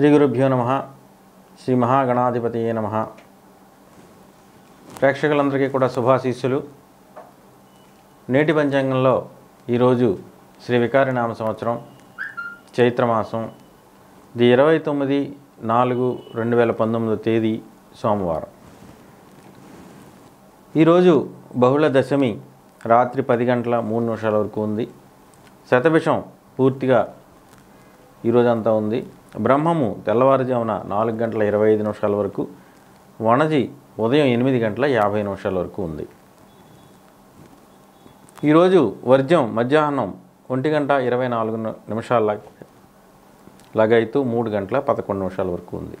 శ్రీ గురుభ్యో నమ శ్రీ మహాగణాధిపతియే నమ ప్రేక్షకులందరికీ కూడా శుభాశీస్సులు నేటి పంచాంగంలో ఈరోజు శ్రీ వికారి నామ సంవత్సరం చైత్రమాసం ది ఇరవై తొమ్మిది నాలుగు రెండు వేల పంతొమ్మిదో తేదీ సోమవారం ఈరోజు బహుళ దశమి రాత్రి పది గంటల మూడు నిమిషాల వరకు ఉంది శతభిషం పూర్తిగా ఈరోజంతా ఉంది బ్రహ్మము తెల్లవారుజామున నాలుగు గంటల ఇరవై ఐదు నిమిషాల వరకు వణజి ఉదయం ఎనిమిది గంటల యాభై నిమిషాల వరకు ఉంది ఈరోజు వర్జం మధ్యాహ్నం ఒంటి గంట ఇరవై నాలుగు ని- నిమిషాల లగైతూ మూడు గంటల పదకొండు నిమిషాల వరకు ఉంది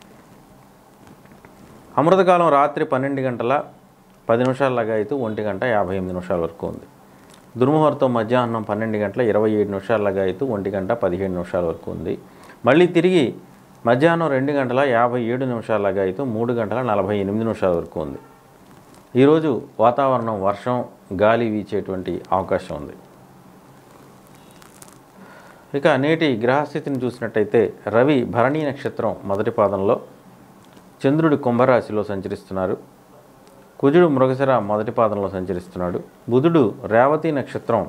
అమృతకాలం రాత్రి పన్నెండు గంటల పది నిమిషాల లగైతూ ఒంటి గంట యాభై ఎనిమిది నిమిషాల వరకు ఉంది దుర్ముహూర్తం మధ్యాహ్నం పన్నెండు గంటల ఇరవై ఏడు నిమిషాల లగైతూ ఒంటి గంట పదిహేడు నిమిషాల వరకు ఉంది మళ్ళీ తిరిగి మధ్యాహ్నం రెండు గంటల యాభై ఏడు నిమిషాల లగైతూ మూడు గంటల నలభై ఎనిమిది నిమిషాల వరకు ఉంది ఈరోజు వాతావరణం వర్షం గాలి వీచేటువంటి అవకాశం ఉంది ఇక నేటి గ్రహస్థితిని చూసినట్టయితే రవి భరణీ నక్షత్రం మొదటి పాదంలో చంద్రుడి కుంభరాశిలో సంచరిస్తున్నారు కుజుడు మృగశిర మొదటి పాదంలో సంచరిస్తున్నాడు బుధుడు రేవతి నక్షత్రం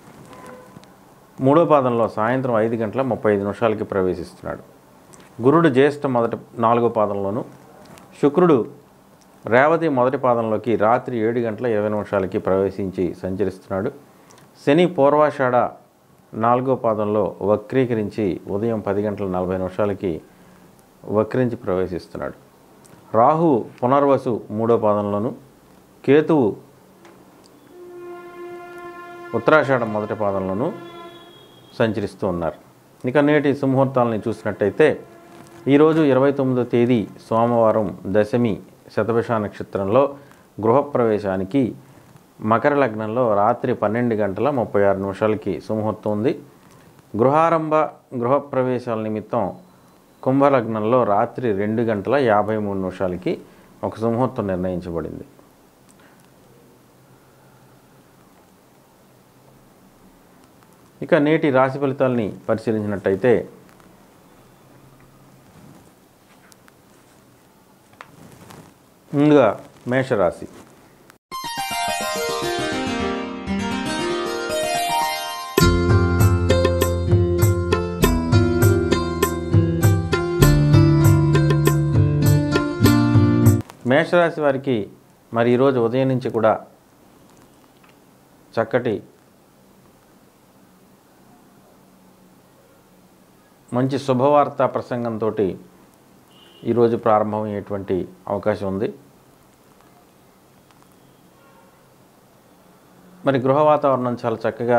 మూడో పాదంలో సాయంత్రం ఐదు గంటల ముప్పై ఐదు నిమిషాలకి ప్రవేశిస్తున్నాడు గురుడు జ్యేష్ఠ మొదటి నాలుగో పాదంలోను శుక్రుడు రేవతి మొదటి పాదంలోకి రాత్రి ఏడు గంటల ఇరవై నిమిషాలకి ప్రవేశించి సంచరిస్తున్నాడు శని పూర్వాషాఢ నాలుగో పాదంలో వక్రీకరించి ఉదయం పది గంటల నలభై నిమిషాలకి వక్రించి ప్రవేశిస్తున్నాడు రాహు పునర్వసు మూడో పాదంలోను కేతువు ఉత్తరాషాఢం మొదటి పాదంలోను సంచరిస్తూ ఉన్నారు ఇక నేటి సుముహూర్తాలని చూసినట్టయితే ఈరోజు ఇరవై తొమ్మిదో తేదీ సోమవారం దశమి శతభిష నక్షత్రంలో గృహప్రవేశానికి మకర లగ్నంలో రాత్రి పన్నెండు గంటల ముప్పై ఆరు నిమిషాలకి సుముహూర్తం ఉంది గృహారంభ గృహప్రవేశాల నిమిత్తం కుంభలగ్నంలో రాత్రి రెండు గంటల యాభై మూడు నిమిషాలకి ఒక సుముహూర్తం నిర్ణయించబడింది ఇక నేటి రాశి ఫలితాలని పరిశీలించినట్టయితే ముందుగా మేషరాశి మేషరాశి వారికి మరి ఈరోజు ఉదయం నుంచి కూడా చక్కటి మంచి శుభవార్త ప్రసంగంతో ఈరోజు ప్రారంభమయ్యేటువంటి అవకాశం ఉంది మరి గృహ వాతావరణం చాలా చక్కగా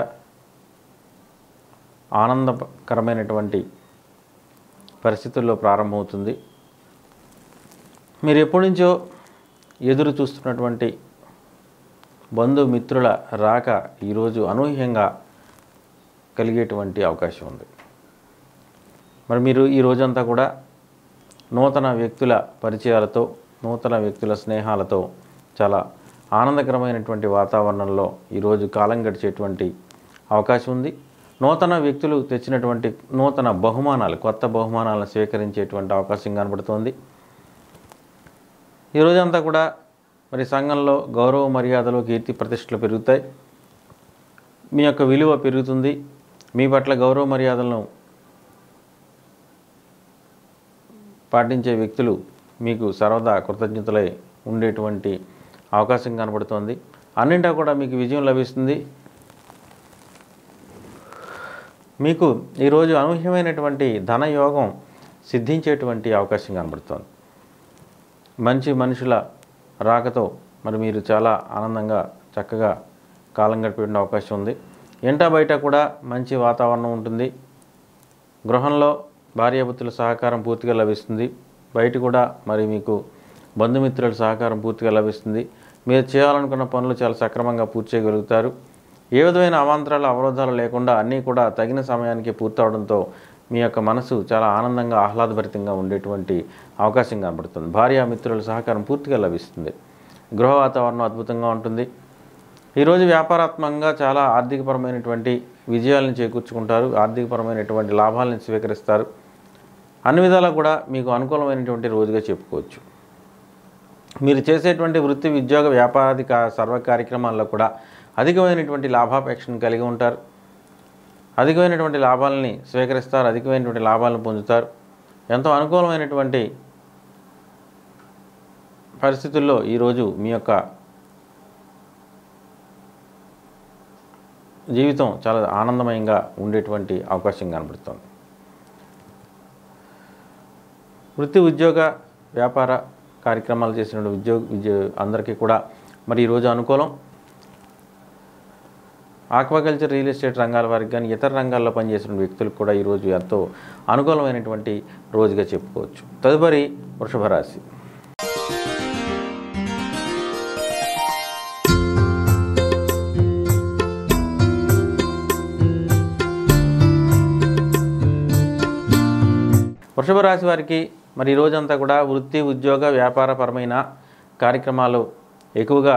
ఆనందకరమైనటువంటి పరిస్థితుల్లో ప్రారంభమవుతుంది మీరు ఎప్పటి నుంచో ఎదురు చూస్తున్నటువంటి బంధుమిత్రుల రాక ఈరోజు అనూహ్యంగా కలిగేటువంటి అవకాశం ఉంది మరి మీరు ఈ రోజంతా కూడా నూతన వ్యక్తుల పరిచయాలతో నూతన వ్యక్తుల స్నేహాలతో చాలా ఆనందకరమైనటువంటి వాతావరణంలో ఈరోజు కాలం గడిచేటువంటి అవకాశం ఉంది నూతన వ్యక్తులు తెచ్చినటువంటి నూతన బహుమానాలు కొత్త బహుమానాలను స్వీకరించేటువంటి అవకాశం కనబడుతోంది ఈ రోజంతా కూడా మరి సంఘంలో గౌరవ మర్యాదలు కీర్తి ప్రతిష్టలు పెరుగుతాయి మీ యొక్క విలువ పెరుగుతుంది మీ పట్ల గౌరవ మర్యాదలను పాటించే వ్యక్తులు మీకు సర్వదా కృతజ్ఞతలై ఉండేటువంటి అవకాశం కనబడుతోంది అన్నింటా కూడా మీకు విజయం లభిస్తుంది మీకు ఈరోజు అనూహ్యమైనటువంటి ధనయోగం సిద్ధించేటువంటి అవకాశం కనబడుతోంది మంచి మనుషుల రాకతో మరి మీరు చాలా ఆనందంగా చక్కగా కాలం గడిపే అవకాశం ఉంది ఇంటా బయట కూడా మంచి వాతావరణం ఉంటుంది గృహంలో భార్యాభర్తల సహకారం పూర్తిగా లభిస్తుంది బయట కూడా మరి మీకు బంధుమిత్రుల సహకారం పూర్తిగా లభిస్తుంది మీరు చేయాలనుకున్న పనులు చాలా సక్రమంగా పూర్తి చేయగలుగుతారు ఏ విధమైన అవాంతరాలు అవరోధాలు లేకుండా అన్నీ కూడా తగిన సమయానికి పూర్తవడంతో మీ యొక్క మనసు చాలా ఆనందంగా ఆహ్లాదభరితంగా ఉండేటువంటి అవకాశం కనబడుతుంది భార్య మిత్రుల సహకారం పూర్తిగా లభిస్తుంది గృహ వాతావరణం అద్భుతంగా ఉంటుంది ఈరోజు వ్యాపారాత్మకంగా చాలా ఆర్థికపరమైనటువంటి విజయాలను చేకూర్చుకుంటారు ఆర్థికపరమైనటువంటి లాభాలను స్వీకరిస్తారు అన్ని విధాలా కూడా మీకు అనుకూలమైనటువంటి రోజుగా చెప్పుకోవచ్చు మీరు చేసేటువంటి వృత్తి ఉద్యోగ వ్యాపారాది కా సర్వ కార్యక్రమాల్లో కూడా అధికమైనటువంటి లాభాపేక్షను కలిగి ఉంటారు అధికమైనటువంటి లాభాలని స్వీకరిస్తారు అధికమైనటువంటి లాభాలను పొందుతారు ఎంతో అనుకూలమైనటువంటి పరిస్థితుల్లో ఈరోజు మీ యొక్క జీవితం చాలా ఆనందమయంగా ఉండేటువంటి అవకాశం కనబడుతుంది వృత్తి ఉద్యోగ వ్యాపార కార్యక్రమాలు చేసిన ఉద్యోగ ఉద్యో అందరికీ కూడా మరి ఈరోజు అనుకూలం ఆక్వాకల్చర్ రియల్ ఎస్టేట్ రంగాల వారికి కానీ ఇతర రంగాల్లో పనిచేసిన వ్యక్తులకు కూడా ఈరోజు ఎంతో అనుకూలమైనటువంటి రోజుగా చెప్పుకోవచ్చు తదుపరి వృషభ రాశి వృషభ రాశి వారికి మరి ఈ రోజంతా కూడా వృత్తి ఉద్యోగ వ్యాపారపరమైన కార్యక్రమాలు ఎక్కువగా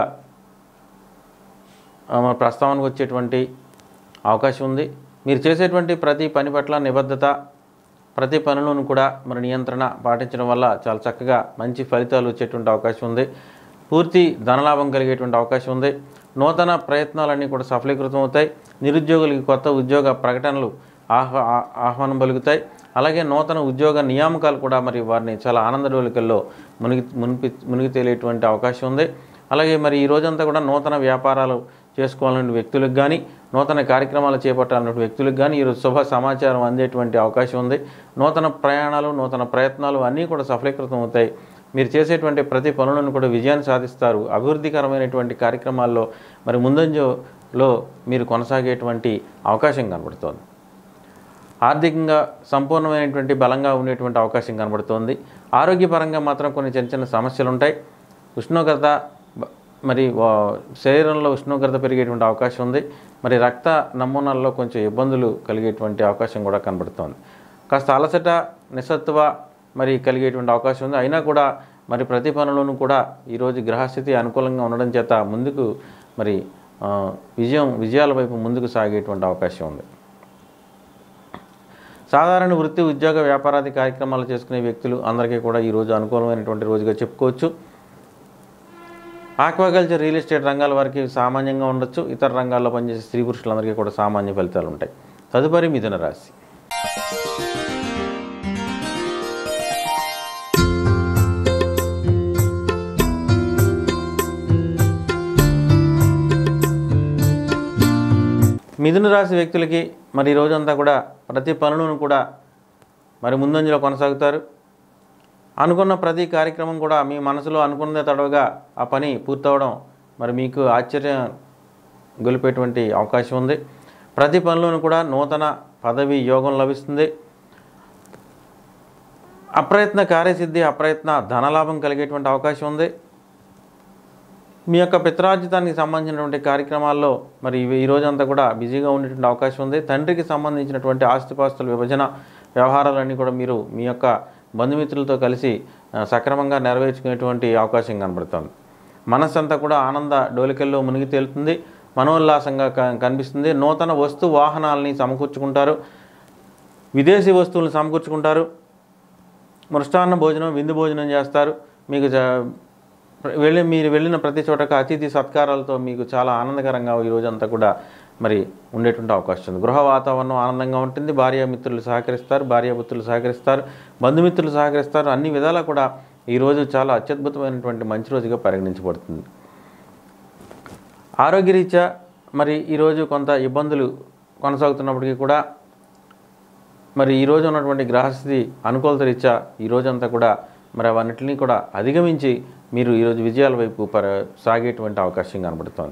ఆ, మన ప్రస్తావనకు వచ్చేటువంటి అవకాశం ఉంది మీరు చేసేటువంటి ప్రతి పని పట్ల నిబద్ధత ప్రతి పనులను కూడా మరి నియంత్రణ పాటించడం వల్ల చాలా చక్కగా మంచి ఫలితాలు వచ్చేటువంటి అవకాశం ఉంది పూర్తి ధనలాభం కలిగేటువంటి అవకాశం ఉంది నూతన ప్రయత్నాలన్నీ కూడా సఫలీకృతం అవుతాయి నిరుద్యోగులకి కొత్త ఉద్యోగ ప్రకటనలు ఆహ్వా ఆ- ఆహ్వానం పలుకుతాయి అలాగే నూతన ఉద్యోగ నియామకాలు కూడా మరి వారిని చాలా ఆనందడోలికల్లో మునిగి మునిపి మునిగి తేలేటువంటి అవకాశం ఉంది అలాగే మరి ఈ రోజంతా కూడా నూతన వ్యాపారాలు చేసుకోవాలనే వ్యక్తులకు కానీ నూతన కార్యక్రమాలు చేపట్టాలనే వ్యక్తులకు కానీ ఈరోజు శుభ సమాచారం అందేటువంటి అవకాశం ఉంది నూతన ప్రయాణాలు నూతన ప్రయత్నాలు అన్నీ కూడా సఫలీకృతం అవుతాయి మీరు చేసేటువంటి ప్రతి పనులను కూడా విజయాన్ని సాధిస్తారు అభివృద్ధికరమైనటువంటి కార్యక్రమాల్లో మరి ముందంజలో మీరు కొనసాగేటువంటి అవకాశం కనబడుతోంది ఆర్థికంగా సంపూర్ణమైనటువంటి బలంగా ఉండేటువంటి అవకాశం కనబడుతోంది ఆరోగ్యపరంగా మాత్రం కొన్ని చిన్న చిన్న సమస్యలు ఉంటాయి ఉష్ణోగ్రత బ- మరి వా- శరీరంలో ఉష్ణోగ్రత పెరిగేటువంటి అవకాశం ఉంది మరి రక్త నమూనాల్లో కొంచెం ఇబ్బందులు కలిగేటువంటి అవకాశం కూడా కనబడుతోంది కాస్త అలసట నిస్సత్వ మరి కలిగేటువంటి అవకాశం ఉంది అయినా కూడా మరి ప్రతి పనులను కూడా ఈరోజు గ్రహస్థితి అనుకూలంగా ఉండడం చేత ముందుకు మరి ఆ, విజయం విజయాల వైపు ముందుకు సాగేటువంటి అవకాశం ఉంది సాధారణ వృత్తి ఉద్యోగ వ్యాపారాది కార్యక్రమాలు చేసుకునే వ్యక్తులు అందరికీ కూడా ఈరోజు అనుకూలమైనటువంటి రోజుగా చెప్పుకోవచ్చు ఆక్వాకల్చర్ రియల్ ఎస్టేట్ రంగాల వారికి సామాన్యంగా ఉండొచ్చు ఇతర రంగాల్లో పనిచేసే స్త్రీ పురుషులందరికీ కూడా సామాన్య ఫలితాలు ఉంటాయి తదుపరి మిథున రాశి మిథున రాశి వ్యక్తులకి మరి ఈ రోజంతా కూడా ప్రతి పనులను కూడా మరి ముందంజలో కొనసాగుతారు అనుకున్న ప్రతి కార్యక్రమం కూడా మీ మనసులో అనుకున్నదే తడవగా ఆ పని పూర్తవడం మరి మీకు ఆశ్చర్యం గొలిపేటువంటి అవకాశం ఉంది ప్రతి పనిలోనూ కూడా నూతన పదవి యోగం లభిస్తుంది అప్రయత్న కార్యసిద్ధి అప్రయత్న ధనలాభం కలిగేటువంటి అవకాశం ఉంది మీ యొక్క పిత్రార్జితానికి సంబంధించినటువంటి కార్యక్రమాల్లో మరి ఇవి ఈ రోజంతా కూడా బిజీగా ఉండేటువంటి అవకాశం ఉంది తండ్రికి సంబంధించినటువంటి ఆస్తిపాస్తుల విభజన వ్యవహారాలన్నీ కూడా మీరు మీ యొక్క బంధుమిత్రులతో కలిసి ఆ, సక్రమంగా నెరవేర్చుకునేటువంటి అవకాశం కనబడుతుంది మనస్సంతా కూడా ఆనంద డోలికల్లో మునిగి తేలుతుంది మనోల్లాసంగా క- కనిపిస్తుంది నూతన వస్తు వాహనాలని సమకూర్చుకుంటారు విదేశీ వస్తువులను సమకూర్చుకుంటారు మృష్టాన్న భోజనం విందు భోజనం చేస్తారు మీకు జ- వెళ్ళి మీరు వెళ్ళిన ప్రతి చోటకు అతిథి సత్కారాలతో మీకు చాలా ఆనందకరంగా ఈ రోజంతా కూడా మరి ఉండేటువంటి అవకాశం ఉంది గృహ వాతావరణం ఆనందంగా ఉంటుంది భార్య మిత్రులు సహకరిస్తారు భార్యాపుత్రులు సహకరిస్తారు బంధుమిత్రులు సహకరిస్తారు అన్ని విధాలా కూడా ఈరోజు చాలా అత్యద్భుతమైనటువంటి మంచి రోజుగా పరిగణించబడుతుంది ఆరోగ్యరీత్యా మరి ఈరోజు కొంత ఇబ్బందులు కొనసాగుతున్నప్పటికీ కూడా మరి ఈరోజు ఉన్నటువంటి గ్రహస్థితి అనుకూలత రీత్యా ఈ రోజంతా కూడా మరి అవన్నిటిని కూడా అధిగమించి మీరు ఈరోజు విజయాల వైపు పర సాగేటువంటి అవకాశం కనబడుతోంది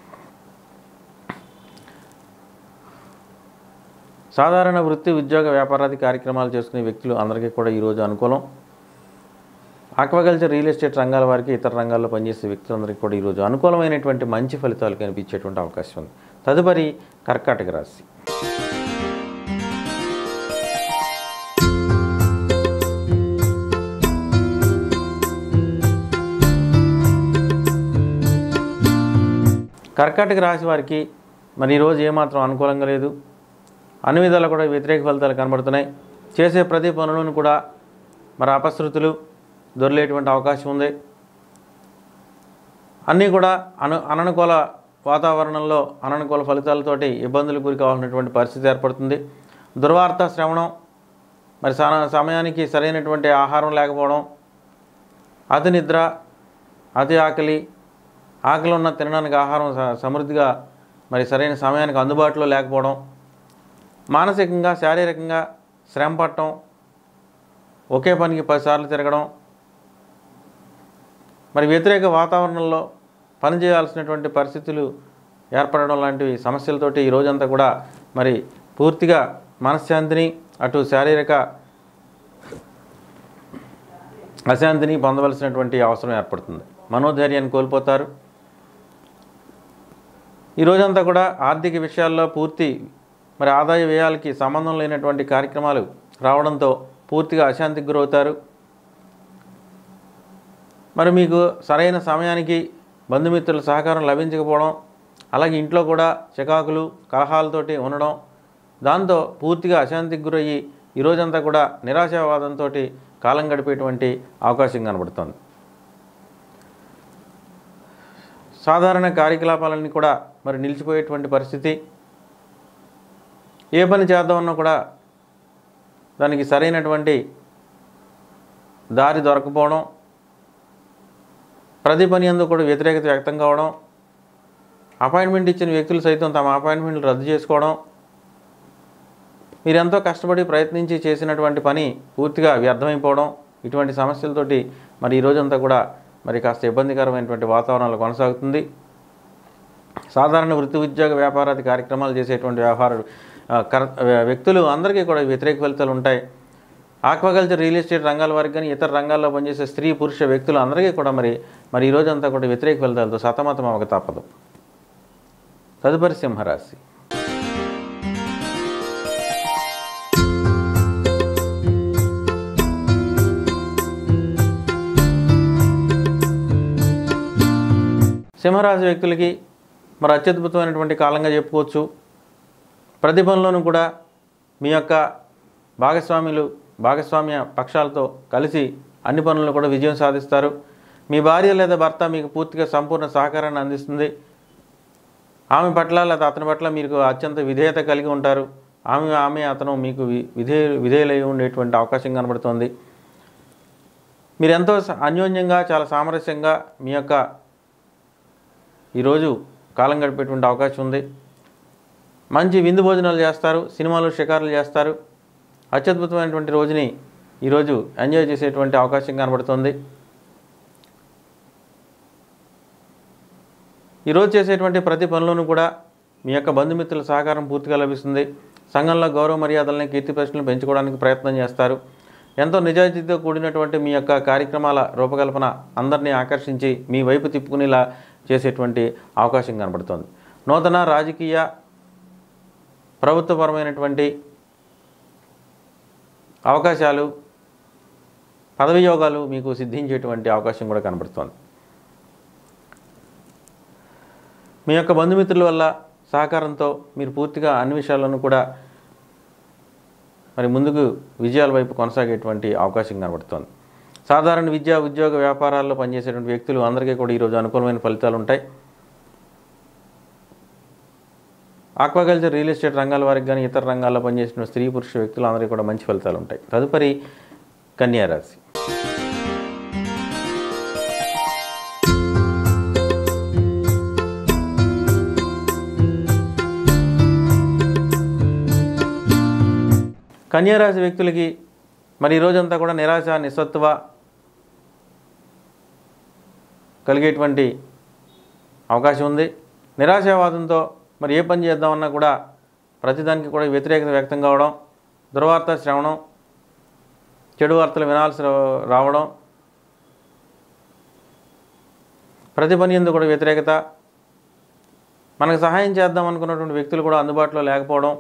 సాధారణ వృత్తి ఉద్యోగ వ్యాపారాది కార్యక్రమాలు చేసుకునే వ్యక్తులు అందరికీ కూడా ఈరోజు అనుకూలం ఆక్వాకల్చర్ రియల్ ఎస్టేట్ రంగాల వారికి ఇతర రంగాల్లో పనిచేసే వ్యక్తులందరికీ కూడా ఈరోజు అనుకూలమైనటువంటి మంచి ఫలితాలు కనిపించేటువంటి అవకాశం ఉంది తదుపరి కర్కాటక రాశి కర్కాటక రాశి వారికి మరి ఈరోజు ఏమాత్రం అనుకూలంగా లేదు అన్ని విధాలా కూడా వ్యతిరేక ఫలితాలు కనబడుతున్నాయి చేసే ప్రతి పనులను కూడా మరి అపశృతులు దొరిలేటువంటి అవకాశం ఉంది అన్నీ కూడా అను అననుకూల వాతావరణంలో అననుకూల ఫలితాలతోటి ఇబ్బందులు గురి కావాల్సినటువంటి పరిస్థితి ఏర్పడుతుంది దుర్వార్త శ్రవణం మరి సన- సమయానికి సరైనటువంటి ఆహారం లేకపోవడం అతి నిద్ర అతి ఆకలి ఆకలి ఉన్న తినడానికి ఆహారం స- సమృద్ధిగా మరి సరైన సమయానికి అందుబాటులో లేకపోవడం మానసికంగా శారీరకంగా శ్రమ పట్టడం ఒకే పనికి పదిసార్లు తిరగడం మరి వ్యతిరేక వాతావరణంలో పనిచేయాల్సినటువంటి పరిస్థితులు ఏర్పడడం లాంటివి సమస్యలతోటి ఈ రోజంతా కూడా మరి పూర్తిగా మనశ్శాంతిని అటు శారీరక అశాంతిని పొందవలసినటువంటి అవసరం ఏర్పడుతుంది మనోధైర్యాన్ని కోల్పోతారు ఈ రోజంతా కూడా ఆర్థిక విషయాల్లో పూర్తి మరి ఆదాయ వ్యయాలకి సంబంధం లేనటువంటి కార్యక్రమాలు రావడంతో పూర్తిగా అశాంతికి గురవుతారు మరి మీకు సరైన సమయానికి బంధుమిత్రుల సహకారం లభించకపోవడం అలాగే ఇంట్లో కూడా చికాకులు కలహాలతోటి ఉండడం దాంతో పూర్తిగా అశాంతికి గురయ్యి ఈ రోజంతా కూడా నిరాశావాదంతో కాలం గడిపేటువంటి అవకాశం కనబడుతుంది సాధారణ కార్యకలాపాలన్నీ కూడా మరి నిలిచిపోయేటువంటి పరిస్థితి ఏ పని చేద్దామన్నా కూడా దానికి సరైనటువంటి దారి దొరకపోవడం ప్రతి పని అందు కూడా వ్యతిరేకత వ్యక్తం కావడం అపాయింట్మెంట్ ఇచ్చిన వ్యక్తులు సైతం తమ అపాయింట్మెంట్లు రద్దు చేసుకోవడం మీరు ఎంతో కష్టపడి ప్రయత్నించి చేసినటువంటి పని పూర్తిగా వ్యర్థమైపోవడం ఇటువంటి సమస్యలతోటి మరి ఈ రోజంతా కూడా మరి కాస్త ఇబ్బందికరమైనటువంటి వాతావరణంలో కొనసాగుతుంది సాధారణ వృత్తి ఉద్యోగ వ్యాపారాది కార్యక్రమాలు చేసేటువంటి వ్యాపార ఆ, కర వ్యక్తులు అందరికీ కూడా వ్యతిరేక ఫలితాలు ఉంటాయి ఆక్వాకల్చర్ రియల్ ఎస్టేట్ రంగాల వారికి కానీ ఇతర రంగాల్లో పనిచేసే స్త్రీ పురుష వ్యక్తులు అందరికీ కూడా మరి మరి ఈ రోజంతా కూడా వ్యతిరేక ఫలితాలతో సతమతం అవ్వక తప్పదు తదుపరి సింహరాశి సింహరాశి వ్యక్తులకి మరి అత్యద్భుతమైనటువంటి కాలంగా చెప్పుకోవచ్చు ప్రతి పనిలోనూ కూడా మీ యొక్క భాగస్వాములు భాగస్వామ్య పక్షాలతో కలిసి అన్ని పనులను కూడా విజయం సాధిస్తారు మీ భార్య లేదా భర్త మీకు పూర్తిగా సంపూర్ణ సహకారాన్ని అందిస్తుంది ఆమె పట్ల లేదా అతని పట్ల మీకు అత్యంత విధేయత కలిగి ఉంటారు ఆమె ఆమె అతను మీకు వి- విధే విధేయులై ఉండేటువంటి అవకాశం కనబడుతుంది మీరు ఎంతో స- అన్యోన్యంగా చాలా సామరస్యంగా మీ యొక్క ఈరోజు కాలం గడిపేటువంటి అవకాశం ఉంది మంచి విందు భోజనాలు చేస్తారు సినిమాలు షికారులు చేస్తారు అత్యద్భుతమైనటువంటి రోజుని ఈరోజు ఎంజాయ్ చేసేటువంటి అవకాశం కనబడుతుంది ఈరోజు చేసేటువంటి ప్రతి పనులను కూడా మీ యొక్క బంధుమిత్రుల సహకారం పూర్తిగా లభిస్తుంది సంఘంలో గౌరవ మర్యాదలని కీర్తి ప్రశ్నలు పెంచుకోవడానికి ప్రయత్నం చేస్తారు ఎంతో నిజాయితీతో కూడినటువంటి మీ యొక్క కార్యక్రమాల రూపకల్పన అందరినీ ఆకర్షించి మీ వైపు తిప్పుకునేలా చేసేటువంటి అవకాశం కనబడుతుంది నూతన రాజకీయ ప్రభుత్వపరమైనటువంటి అవకాశాలు పదవి యోగాలు మీకు సిద్ధించేటువంటి అవకాశం కూడా కనబడుతోంది మీ యొక్క బంధుమిత్రుల వల్ల సహకారంతో మీరు పూర్తిగా అన్ని విషయాలను కూడా మరి ముందుకు విజయాల వైపు కొనసాగేటువంటి అవకాశం కనబడుతోంది సాధారణ విద్యా ఉద్యోగ వ్యాపారాల్లో పనిచేసేటువంటి వ్యక్తులు అందరికీ కూడా ఈరోజు అనుకూలమైన ఫలితాలు ఉంటాయి ఆక్వాకల్చర్ రియల్ ఎస్టేట్ రంగాల వారికి కానీ ఇతర రంగాల్లో పనిచేసిన స్త్రీ పురుష వ్యక్తులు అందరికీ కూడా మంచి ఫలితాలు ఉంటాయి తదుపరి కన్యా రాశి కన్యా రాశి వ్యక్తులకి మరి ఈ రోజంతా కూడా నిరాశ నిస్సత్వ కలిగేటువంటి అవకాశం ఉంది నిరాశావాదంతో మరి ఏ పని చేద్దామన్నా కూడా ప్రతిదానికి కూడా వ్యతిరేకత వ్యక్తం కావడం దుర్వార్త శ్రవణం చెడు వార్తలు వినాల్సి రా- రావడం ప్రతి పని ఎందుకు కూడా వ్యతిరేకత మనకు సహాయం చేద్దాం అనుకున్నటువంటి వ్యక్తులు కూడా అందుబాటులో లేకపోవడం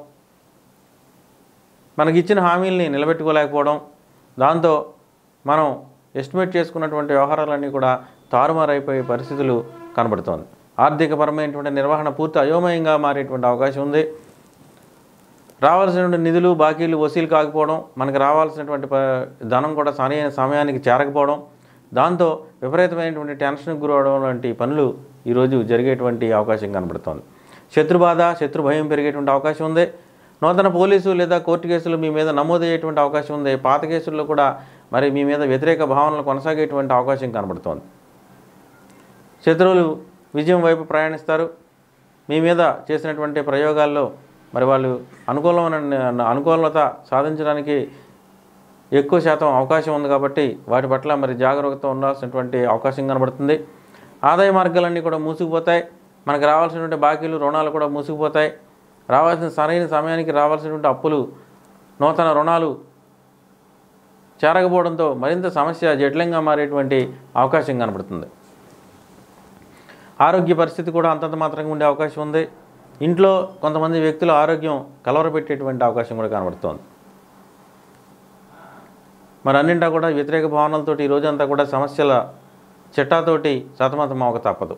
మనకి ఇచ్చిన హామీల్ని నిలబెట్టుకోలేకపోవడం దాంతో మనం ఎస్టిమేట్ చేసుకున్నటువంటి వ్యవహారాలన్నీ కూడా తారుమారైపోయే పరిస్థితులు కనబడుతోంది ఆర్థికపరమైనటువంటి నిర్వహణ పూర్తి అయోమయంగా మారేటువంటి అవకాశం ఉంది రావాల్సినటువంటి నిధులు బాకీలు వసూలు కాకపోవడం మనకు రావాల్సినటువంటి ప- ధనం కూడా సరైన సమయానికి చేరకపోవడం దాంతో విపరీతమైనటువంటి టెన్షన్కి గురవడం వంటి పనులు ఈరోజు జరిగేటువంటి అవకాశం కనబడుతోంది శత్రుబాధ శత్రు భయం పెరిగేటువంటి అవకాశం ఉంది నూతన పోలీసు లేదా కోర్టు కేసులు మీ మీద నమోదయ్యేటువంటి అవకాశం ఉంది పాత కేసుల్లో కూడా మరి మీ మీద వ్యతిరేక భావనలు కొనసాగేటువంటి అవకాశం కనబడుతోంది శత్రువులు విజయం వైపు ప్రయాణిస్తారు మీ మీద చేసినటువంటి ప్రయోగాల్లో మరి వాళ్ళు అనుకూలమైన అనుకూలత సాధించడానికి ఎక్కువ శాతం అవకాశం ఉంది కాబట్టి వాటి పట్ల మరి జాగ్రత్తతో ఉండాల్సినటువంటి అవకాశం కనబడుతుంది ఆదాయ మార్గాలన్నీ కూడా మూసుకుపోతాయి మనకు రావాల్సినటువంటి బాకీలు రుణాలు కూడా మూసుకుపోతాయి రావాల్సిన సరైన సమయానికి రావాల్సినటువంటి అప్పులు నూతన రుణాలు చేరకపోవడంతో మరింత సమస్య జటిలంగా మారేటువంటి అవకాశం కనబడుతుంది ఆరోగ్య పరిస్థితి కూడా అంతంత మాత్రంగా ఉండే అవకాశం ఉంది ఇంట్లో కొంతమంది వ్యక్తుల ఆరోగ్యం కలవరపెట్టేటువంటి అవకాశం కూడా కనబడుతోంది మరి అన్నింటా కూడా వ్యతిరేక భావనలతోటి ఈ రోజంతా కూడా సమస్యల చిట్టాతోటి సతమతం అవ్వక తప్పదు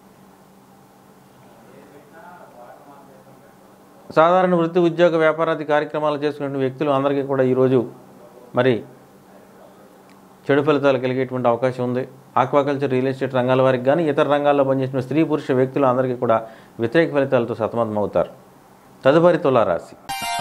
సాధారణ వృత్తి ఉద్యోగ వ్యాపారాది కార్యక్రమాలు చేసుకునే వ్యక్తులు అందరికీ కూడా ఈరోజు మరి చెడు ఫలితాలు కలిగేటువంటి అవకాశం ఉంది ఆక్వాకల్చర్ రియల్ ఎస్టేట్ రంగాల వారికి కానీ ఇతర రంగాల్లో పనిచేసిన స్త్రీ పురుష వ్యక్తులు అందరికీ కూడా వ్యతిరేక ఫలితాలతో సతమతం అవుతారు తదుపరి తులారాశి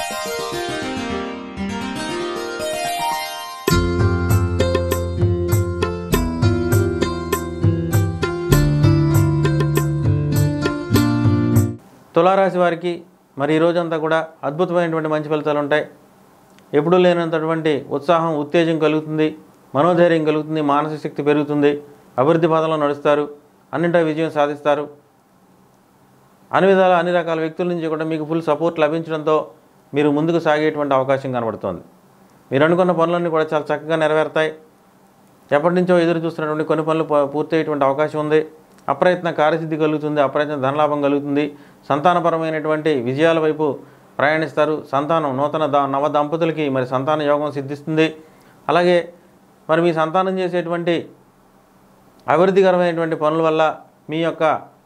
తులారాశి వారికి మరి ఈ రోజంతా కూడా అద్భుతమైనటువంటి మంచి ఫలితాలు ఉంటాయి ఎప్పుడూ లేనంతటువంటి ఉత్సాహం ఉత్తేజం కలుగుతుంది మనోధైర్యం కలుగుతుంది మానసిక శక్తి పెరుగుతుంది అభివృద్ధి పదంలో నడుస్తారు అన్నింటా విజయం సాధిస్తారు అన్ని విధాల అన్ని రకాల వ్యక్తుల నుంచి కూడా మీకు ఫుల్ సపోర్ట్ లభించడంతో మీరు ముందుకు సాగేటువంటి అవకాశం కనబడుతోంది మీరు అనుకున్న పనులన్నీ కూడా చాలా చక్కగా నెరవేరుతాయి ఎప్పటి నుంచో ఎదురు చూస్తున్నటువంటి కొన్ని పనులు పూ- పూర్తయ్యేటువంటి అవకాశం ఉంది అప్రయత్న కార్యసిద్ధి కలుగుతుంది అప్రయత్న ధనలాభం కలుగుతుంది సంతానపరమైనటువంటి విజయాల వైపు ప్రయాణిస్తారు సంతానం నూతన ద నవ దంపతులకి మరి సంతాన యోగం సిద్ధిస్తుంది అలాగే మరి మీ సంతానం చేసేటువంటి అభివృద్ధికరమైనటువంటి పనుల వల్ల మీ యొక్క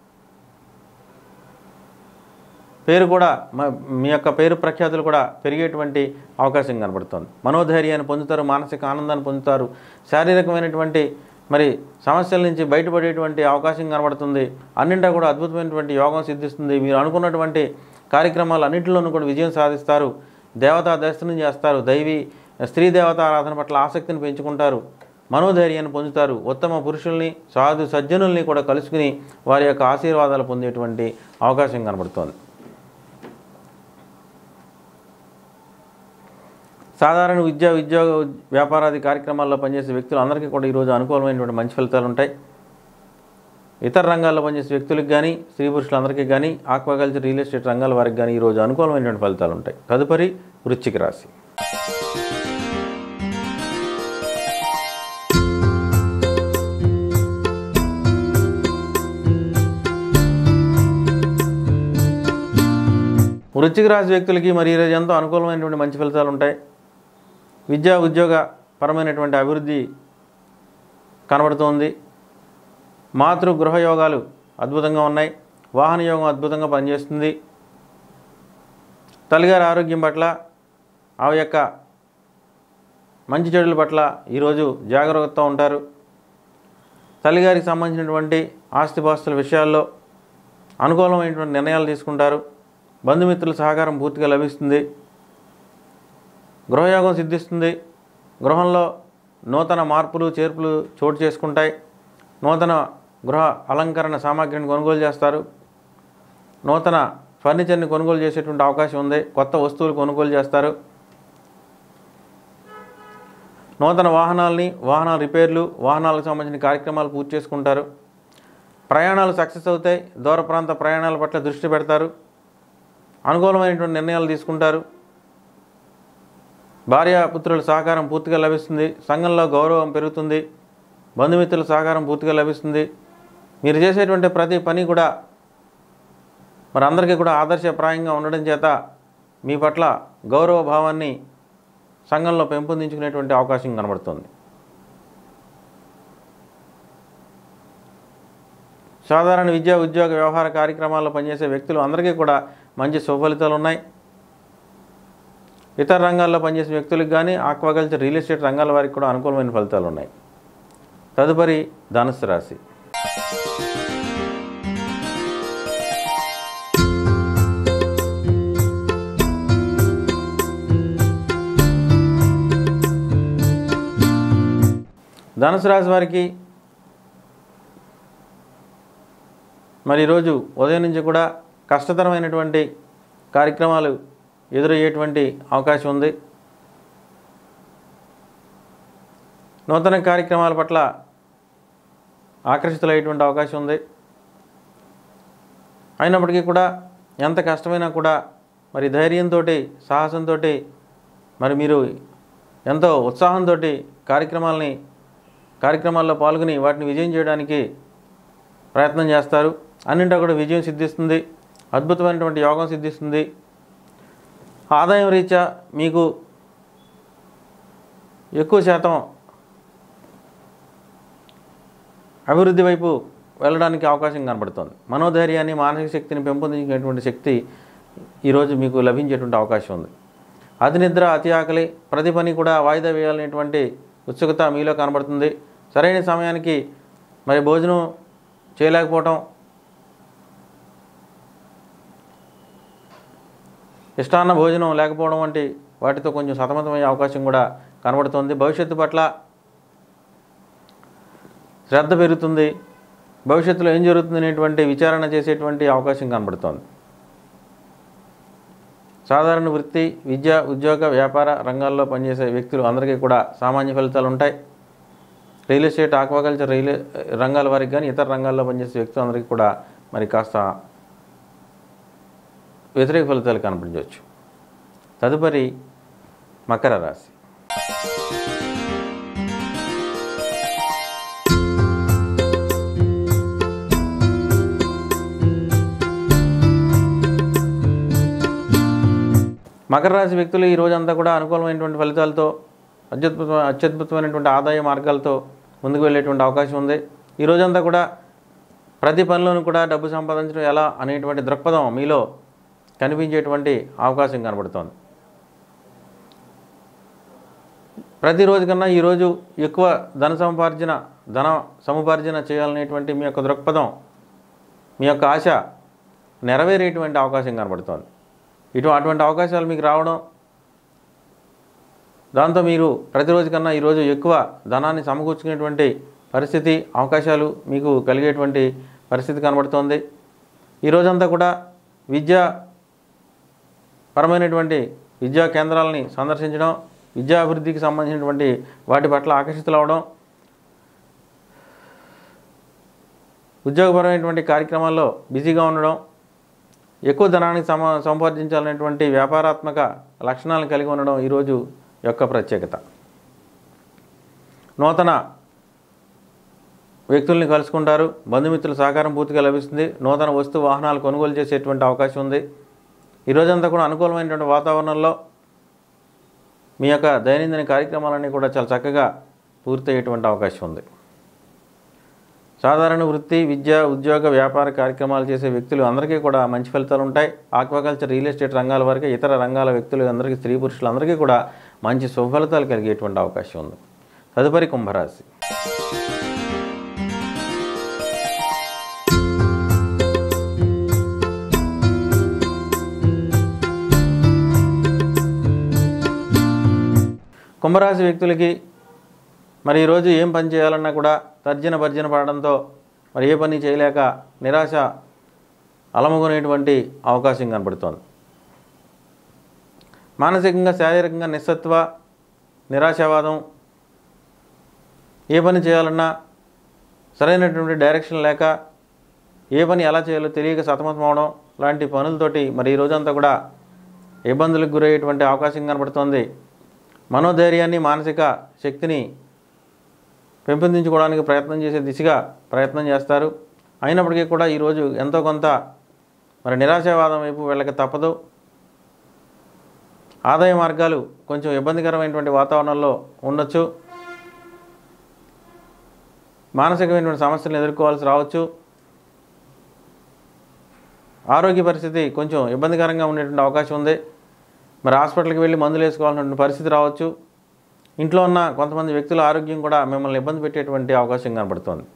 పేరు కూడా మ- మీ యొక్క పేరు ప్రఖ్యాతులు కూడా పెరిగేటువంటి అవకాశం కనబడుతుంది మనోధైర్యాన్ని పొందుతారు మానసిక ఆనందాన్ని పొందుతారు శారీరకమైనటువంటి మరి సమస్యల నుంచి బయటపడేటువంటి అవకాశం కనబడుతుంది అన్నింటా కూడా అద్భుతమైనటువంటి యోగం సిద్ధిస్తుంది మీరు అనుకున్నటువంటి కార్యక్రమాలు అన్నింటిలోనూ కూడా విజయం సాధిస్తారు దేవతా దర్శనం చేస్తారు దైవీ స్త్రీ దేవతా ఆరాధన పట్ల ఆసక్తిని పెంచుకుంటారు మనోధైర్యాన్ని పొందుతారు ఉత్తమ పురుషుల్ని సాధు సజ్జనుల్ని కూడా కలుసుకుని వారి యొక్క ఆశీర్వాదాలు పొందేటువంటి అవకాశం కనబడుతోంది సాధారణ విద్యా ఉద్యోగ వ్యాపారాది కార్యక్రమాల్లో పనిచేసే వ్యక్తులు అందరికీ కూడా ఈరోజు అనుకూలమైనటువంటి మంచి ఫలితాలు ఉంటాయి ఇతర రంగాల్లో పనిచేసే వ్యక్తులకు కానీ స్త్రీ పురుషులందరికీ కానీ ఆక్వాకల్చర్ రియల్ ఎస్టేట్ రంగాల వారికి కానీ ఈరోజు అనుకూలమైనటువంటి ఫలితాలు ఉంటాయి తదుపరి వృశ్చిక రాశి వృశ్చిక రాశి వ్యక్తులకి మరి ఈరోజు ఎంతో అనుకూలమైనటువంటి మంచి ఫలితాలు ఉంటాయి విద్యా ఉద్యోగ పరమైనటువంటి అభివృద్ధి కనబడుతోంది మాతృ గృహ యోగాలు అద్భుతంగా ఉన్నాయి వాహన యోగం అద్భుతంగా పనిచేస్తుంది తల్లిగారి ఆరోగ్యం పట్ల ఆ యొక్క మంచి చెడుల పట్ల ఈరోజు జాగ్రత్తతో ఉంటారు తల్లిగారికి సంబంధించినటువంటి ఆస్తిపాస్తుల విషయాల్లో అనుకూలమైనటువంటి నిర్ణయాలు తీసుకుంటారు బంధుమిత్రుల సహకారం పూర్తిగా లభిస్తుంది గృహయోగం సిద్ధిస్తుంది గృహంలో నూతన మార్పులు చేర్పులు చోటు చేసుకుంటాయి నూతన గృహ అలంకరణ సామాగ్రిని కొనుగోలు చేస్తారు నూతన ఫర్నిచర్ని కొనుగోలు చేసేటువంటి అవకాశం ఉంది కొత్త వస్తువులు కొనుగోలు చేస్తారు నూతన వాహనాలని వాహనాల రిపేర్లు వాహనాలకు సంబంధించిన కార్యక్రమాలు పూర్తి చేసుకుంటారు ప్రయాణాలు సక్సెస్ అవుతాయి దూర ప్రాంత ప్రయాణాల పట్ల దృష్టి పెడతారు అనుకూలమైనటువంటి నిర్ణయాలు తీసుకుంటారు భార్యాపుత్రుల సహకారం పూర్తిగా లభిస్తుంది సంఘంలో గౌరవం పెరుగుతుంది బంధుమిత్రుల సహకారం పూర్తిగా లభిస్తుంది మీరు చేసేటువంటి ప్రతి పని కూడా మరి అందరికీ కూడా ఆదర్శప్రాయంగా ఉండడం చేత మీ పట్ల గౌరవ భావాన్ని సంఘంలో పెంపొందించుకునేటువంటి అవకాశం కనబడుతుంది సాధారణ విద్యా ఉద్యోగ వ్యవహార కార్యక్రమాల్లో పనిచేసే వ్యక్తులు అందరికీ కూడా మంచి సుఫలితాలు ఉన్నాయి ఇతర రంగాల్లో పనిచేసే వ్యక్తులకు కానీ ఆక్వాకల్చర్ రియల్ ఎస్టేట్ రంగాల వారికి కూడా అనుకూలమైన ఫలితాలు ఉన్నాయి తదుపరి ధనుస్సు రాశి ధనుసు రాశి వారికి మరి ఈరోజు ఉదయం నుంచి కూడా కష్టతరమైనటువంటి కార్యక్రమాలు ఎదురయ్యేటువంటి అవకాశం ఉంది నూతన కార్యక్రమాల పట్ల ఆకర్షితులయ్యేటువంటి అవకాశం ఉంది అయినప్పటికీ కూడా ఎంత కష్టమైనా కూడా మరి ధైర్యంతో సాహసంతో మరి మీరు ఎంతో ఉత్సాహంతో కార్యక్రమాలని కార్యక్రమాల్లో పాల్గొని వాటిని విజయం చేయడానికి ప్రయత్నం చేస్తారు అన్నింటా కూడా విజయం సిద్ధిస్తుంది అద్భుతమైనటువంటి యోగం సిద్ధిస్తుంది ఆదాయం రీత్యా మీకు ఎక్కువ శాతం అభివృద్ధి వైపు వెళ్ళడానికి అవకాశం కనబడుతుంది మనోధైర్యాన్ని మానసిక శక్తిని పెంపొందించేటువంటి శక్తి ఈరోజు మీకు లభించేటువంటి అవకాశం ఉంది అతి నిద్ర అతి ఆకలి ప్రతి పని కూడా వాయిదా వేయాలనేటువంటి ఉత్సుకత మీలో కనబడుతుంది సరైన సమయానికి మరి భోజనం చేయలేకపోవటం ఇష్టాన్న భోజనం లేకపోవడం వంటి వాటితో కొంచెం సతమతమయ్యే అవకాశం కూడా కనబడుతుంది భవిష్యత్తు పట్ల శ్రద్ధ పెరుగుతుంది భవిష్యత్తులో ఏం జరుగుతుంది అనేటువంటి విచారణ చేసేటువంటి అవకాశం కనబడుతోంది సాధారణ వృత్తి విద్య ఉద్యోగ వ్యాపార రంగాల్లో పనిచేసే వ్యక్తులు అందరికీ కూడా సామాన్య ఫలితాలు ఉంటాయి రియల్ ఎస్టేట్ ఆక్వాకల్చర్ రియల్ రంగాల వారికి కానీ ఇతర రంగాల్లో పనిచేసే వ్యక్తులందరికీ కూడా మరి కాస్త వ్యతిరేక ఫలితాలు కనపడించవచ్చు తదుపరి మకర రాశి మకర రాశి వ్యక్తులు ఈ రోజంతా కూడా అనుకూలమైనటువంటి ఫలితాలతో అత్యద్భుత అత్యద్భుతమైనటువంటి ఆదాయ మార్గాలతో ముందుకు వెళ్ళేటువంటి అవకాశం ఉంది ఈ రోజంతా కూడా ప్రతి పనిలోనూ కూడా డబ్బు సంపాదించడం ఎలా అనేటువంటి దృక్పథం మీలో కనిపించేటువంటి అవకాశం కనబడుతోంది ప్రతిరోజు కన్నా ఈరోజు ఎక్కువ ధన సముపార్జన ధన సముపార్జన చేయాలనేటువంటి మీ యొక్క దృక్పథం మీ యొక్క ఆశ నెరవేరేటువంటి అవకాశం కనబడుతోంది ఇటు అటువంటి అవకాశాలు మీకు రావడం దాంతో మీరు ప్రతిరోజు కన్నా ఈరోజు ఎక్కువ ధనాన్ని సమకూర్చుకునేటువంటి పరిస్థితి అవకాశాలు మీకు కలిగేటువంటి పరిస్థితి కనబడుతోంది ఈ రోజంతా కూడా విద్యా పరమైనటువంటి విద్యా కేంద్రాలని సందర్శించడం విద్యా అభివృద్ధికి సంబంధించినటువంటి వాటి పట్ల ఆకర్షితులు అవడం ఉద్యోగపరమైనటువంటి కార్యక్రమాల్లో బిజీగా ఉండడం ఎక్కువ ధనానికి సమ సంపాదించాలనేటువంటి వ్యాపారాత్మక లక్షణాలను కలిగి ఉండడం ఈరోజు యొక్క ప్రత్యేకత నూతన వ్యక్తుల్ని కలుసుకుంటారు బంధుమిత్రుల సహకారం పూర్తిగా లభిస్తుంది నూతన వస్తు వాహనాలు కొనుగోలు చేసేటువంటి అవకాశం ఉంది ఈ రోజంతా కూడా అనుకూలమైనటువంటి వాతావరణంలో మీ యొక్క దైనందిన కార్యక్రమాలన్నీ కూడా చాలా చక్కగా పూర్తయ్యేటువంటి అవకాశం ఉంది సాధారణ వృత్తి విద్య ఉద్యోగ వ్యాపార కార్యక్రమాలు చేసే వ్యక్తులు అందరికీ కూడా మంచి ఫలితాలు ఉంటాయి ఆక్వాకల్చర్ రియల్ ఎస్టేట్ రంగాల వరకు ఇతర రంగాల వ్యక్తులు అందరికీ స్త్రీ పురుషులందరికీ కూడా మంచి శుభఫలితాలు కలిగేటువంటి అవకాశం ఉంది తదుపరి కుంభరాశి కుంభరాశి వ్యక్తులకి మరి ఈరోజు ఏం పని చేయాలన్నా కూడా తర్జన భర్జన పడడంతో మరి ఏ పని చేయలేక నిరాశ అలముకునేటువంటి అవకాశం కనబడుతోంది మానసికంగా శారీరకంగా నిస్సత్వ నిరాశావాదం ఏ పని చేయాలన్నా సరైనటువంటి డైరెక్షన్ లేక ఏ పని ఎలా చేయాలో తెలియక సతమతం అవడం లాంటి పనులతోటి మరి ఈ రోజంతా కూడా ఇబ్బందులకు గురయ్యేటువంటి అవకాశం కనబడుతోంది మనోధైర్యాన్ని మానసిక శక్తిని పెంపొందించుకోవడానికి ప్రయత్నం చేసే దిశగా ప్రయత్నం చేస్తారు అయినప్పటికీ కూడా ఈరోజు ఎంతో కొంత మరి నిరాశావాదం వైపు వెళ్ళక తప్పదు ఆదాయ మార్గాలు కొంచెం ఇబ్బందికరమైనటువంటి వాతావరణంలో ఉండొచ్చు మానసికమైనటువంటి సమస్యలను ఎదుర్కోవాల్సి రావచ్చు ఆరోగ్య పరిస్థితి కొంచెం ఇబ్బందికరంగా ఉండేటువంటి అవకాశం ఉంది మరి హాస్పిటల్కి వెళ్ళి మందులు వేసుకోవాల్సిన పరిస్థితి రావచ్చు ఇంట్లో ఉన్న కొంతమంది వ్యక్తుల ఆరోగ్యం కూడా మిమ్మల్ని ఇబ్బంది పెట్టేటువంటి అవకాశం కనబడుతోంది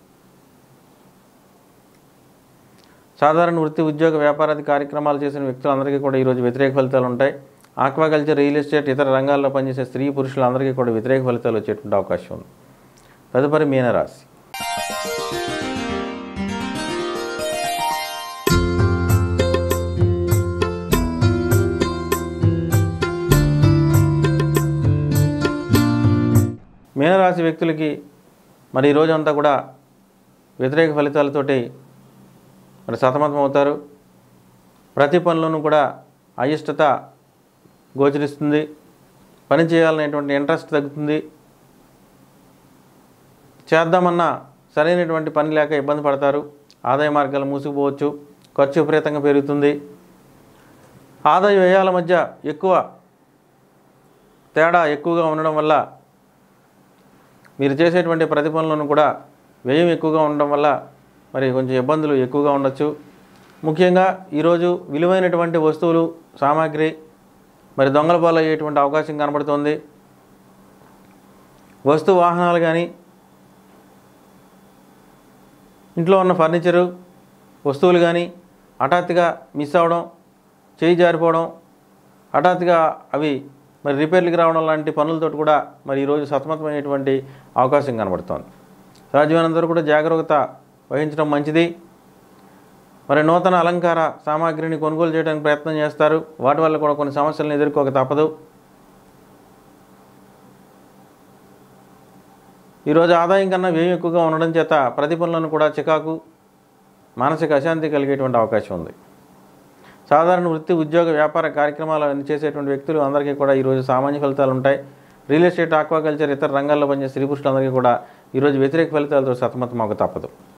సాధారణ వృత్తి ఉద్యోగ వ్యాపారాది కార్యక్రమాలు చేసిన వ్యక్తులందరికీ కూడా ఈరోజు వ్యతిరేక ఫలితాలు ఉంటాయి ఆక్వాకల్చర్ రియల్ ఎస్టేట్ ఇతర రంగాల్లో పనిచేసే స్త్రీ పురుషులందరికీ కూడా వ్యతిరేక ఫలితాలు వచ్చేటువంటి అవకాశం ఉంది తదుపరి మీనరాశి మీనరాశి వ్యక్తులకి మరి ఈ రోజంతా కూడా వ్యతిరేక ఫలితాలతోటి మరి సతమతం అవుతారు ప్రతి పనిలోనూ కూడా అయిష్టత గోచరిస్తుంది పని చేయాలనేటువంటి ఇంట్రెస్ట్ తగ్గుతుంది చేద్దామన్నా సరైనటువంటి పని లేక ఇబ్బంది పడతారు ఆదాయ మార్గాలు మూసుకుపోవచ్చు ఖర్చు విపరీతంగా పెరుగుతుంది ఆదాయ వ్యయాల మధ్య ఎక్కువ తేడా ఎక్కువగా ఉండడం వల్ల మీరు చేసేటువంటి ప్రతి పనులను కూడా వ్యయం ఎక్కువగా ఉండడం వల్ల మరి కొంచెం ఇబ్బందులు ఎక్కువగా ఉండొచ్చు ముఖ్యంగా ఈరోజు విలువైనటువంటి వస్తువులు సామాగ్రి మరి దొంగల పాలు అయ్యేటువంటి అవకాశం కనబడుతోంది వస్తు వాహనాలు కానీ ఇంట్లో ఉన్న ఫర్నిచరు వస్తువులు కానీ హఠాత్తుగా మిస్ అవ్వడం చేయి జారిపోవడం హఠాత్తుగా అవి మరి రిపేర్లకి రావడం లాంటి పనులతో కూడా మరి ఈరోజు సతమతమైనటువంటి అవకాశం కనబడుతోంది సాధ్యమైనంత కూడా జాగ్రత్త వహించడం మంచిది మరి నూతన అలంకార సామాగ్రిని కొనుగోలు చేయడానికి ప్రయత్నం చేస్తారు వాటి వల్ల కూడా కొన్ని సమస్యలను ఎదుర్కోక తప్పదు ఈరోజు ఆదాయం కన్నా వ్యయం ఎక్కువగా ఉండడం చేత ప్రతిఫలను కూడా చికాకు మానసిక అశాంతి కలిగేటువంటి అవకాశం ఉంది సాధారణ వృత్తి ఉద్యోగ వ్యాపార కార్యక్రమాలు అన్ని చేసేటువంటి వ్యక్తులు అందరికీ కూడా ఈరోజు సామాన్య ఫలితాలు ఉంటాయి రియల్ ఎస్టేట్ ఆక్వాకల్చర్ ఇతర రంగాల్లో పనిచేసే స్త్రీ పురుషులందరికీ కూడా ఈరోజు వ్యతిరేక ఫలితాలతో సతమతం అవ్వక తప్పదు